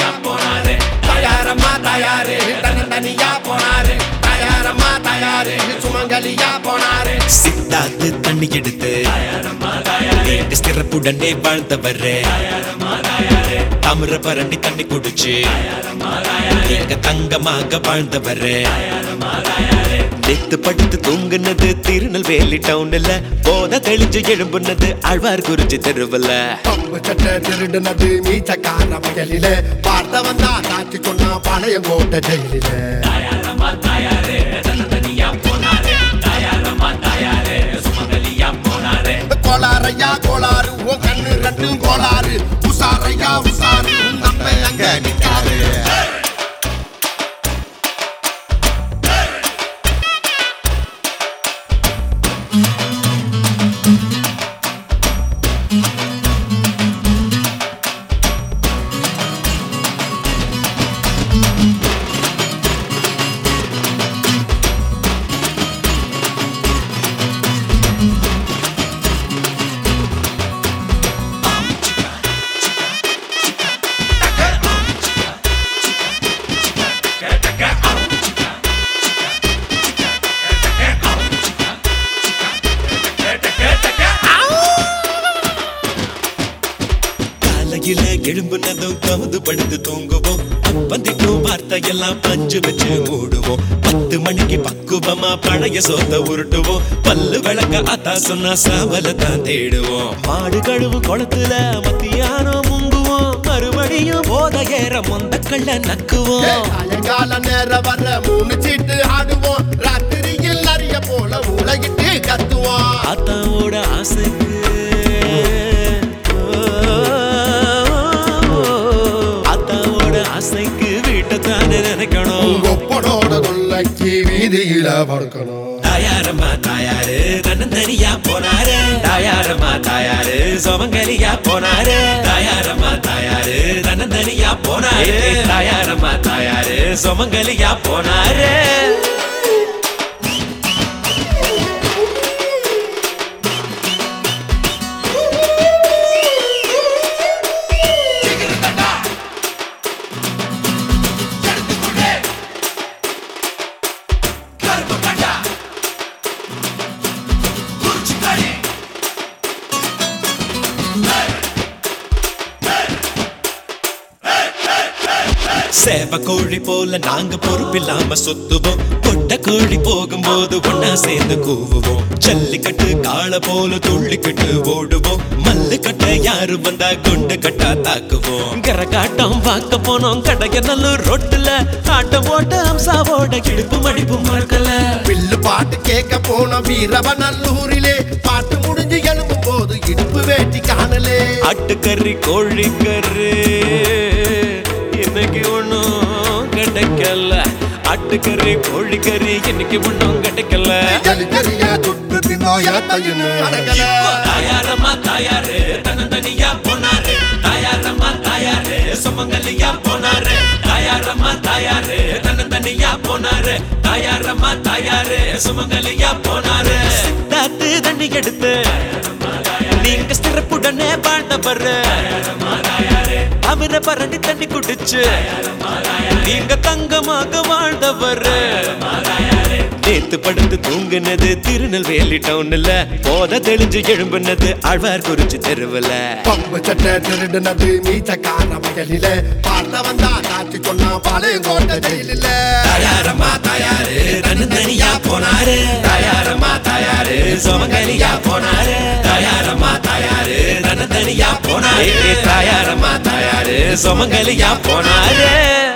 தனியா போனாரு தயாரம்மா தயாரு தனி தனியா போனாரு தயாரம்மா தயாரு சுமங்கலியா போனாரு சித்தாத்து தண்ணி எடுத்து வீட்டு சிறப்புடனே வாழ்ந்தவரே தாமிர பரணி தண்ணி குடிச்சு எங்க தங்கமாக வாழ்ந்தவரே நெத்து படுத்து தூங்குனது திருநெல்வேலி டவுன்ல போத தெளிஞ்சு எழும்புனது ஆழ்வார் குறிச்சி தெருவுல பம்பு சட்டை திருடுனது மீச்சக்கார வயலில பார்த்தவன் தான் காட்சி சொன்னா பழைய கோட்டை ஜெயிலில கோளாறையா கோளாறு உன் கண்ணு ரெண்டும் கோளாறு உசாரையா உசாரு உன் நம்ம அங்க நிக்காரு காலையில எழும்புனதும் கவுது படுத்து தூங்குவோம் வந்துட்டும் வார்த்தையெல்லாம் பஞ்சு வச்சு மூடுவோம் பத்து மணிக்கு பக்குவமா பழைய சோத்த உருட்டுவோம் பல்லு விளக்க அத்தா சொன்னா சாவல தான் தேடுவோம் மாடு கழுவு குளத்துல மத்தியானம் முங்குவோம் மறுபடியும் போத ஏற மொந்த கள்ள நக்குவோம் சாயங்கால நேரம் வர மூணு சீட்டு ஆடுவோம் ராத்திரியில் நிறைய போல உலகிட்டு கத்துவோம் ஆத்தாவோட ஆசைக்கு ஆத்தாவோட ஆசைக்கு வீட்டை தானே நினைக்கணும் கொப்பனோட தொல்லைக்கு வீதியில படுக்கணும் தாயாரம்மா தாயாரு தன்னந்தனியா போனாரு தாயாரம்மா தாயாரு சோமங்கலியா போனாரு தாயாரம்மா தாயாரு தன்னந்தனியா போனாரு தாயாரம்மா தாயாரு சோமங்கலியா போனாரு சேவ கோழி போல நாங்க பொறுப்பில்லாம சுத்துவோம் கொட்ட கோழி போகும்போது ஒன்னா சேர்ந்து கூவுவோம் ஜல்லிக்கட்டு காள போல துள்ளிக்கிட்டு ஓடுவோம் மல்லு கட்ட யாரு வந்தா குண்டு கட்டா தாக்குவோம் கரகாட்டம் பார்க்க போனோம் கடைய நல்லூர் ரோட்டுல ஆட்டம் ஓட்ட அம்சாவோட இடுப்பு மடிப்பு மறக்கல பில்லு பாட்டு கேட்க போன வீரவநல்லூரிலே பாட்டு முடிஞ்சு எழும்பும் போது இடுப்பு வேட்டி காணலே ஆட்டுக்கறி கோழிக்கறி இன்னைக்கு ஒண்ணும் கிடைக்கல ஆட்டுக்கறி கோழிக்கறி இன்னைக்கு ஒண்ணும் கிடைக்கல ஜலிகரிய துட்டு தின்னோய தையுன்னு அடங்கல தாயாரம்மா தாயாரு தன்னந்தனியா போனாரு தாயாரம்மா தாயாரு சுமங்கலியா போனாரு தாயாரம்மா தாயாரு தன்னந்தனியா போனாரு தாயாரம்மா தாயாரு சுமங்கலியா போனாரு தாத்து தண்ணி எடுத்து நீங்க சிறப்புடனே வாழ்ந்தவர் அவரை பரண்டி தண்ணி குடிச்சு நீங்க தங்கமாக வாழ்ந்தவர் நேத்து படுத்து தூங்குனது திருநெல்வேலி டவுன்ல போத தெளிஞ்சு எழும்புனது ஆழ்வார் குறிச்சி தெருவுல பம்பு சட்டை திருடுனது மீச்சக்கார வயலில பார்த்தவன் தான் காட்சி சொன்னா பாளையங்கோட்டை ஜெயிலில தாயாரம்மா தாயாரு தனியா போனாரு தாயாரம்மா தாயாரு சோமங்கலியா போனாரு தாயாரம்மா தாயாரு தனியா போனாரு தாயாரம்மா தாயாரு சோமங்கலியா போனாரு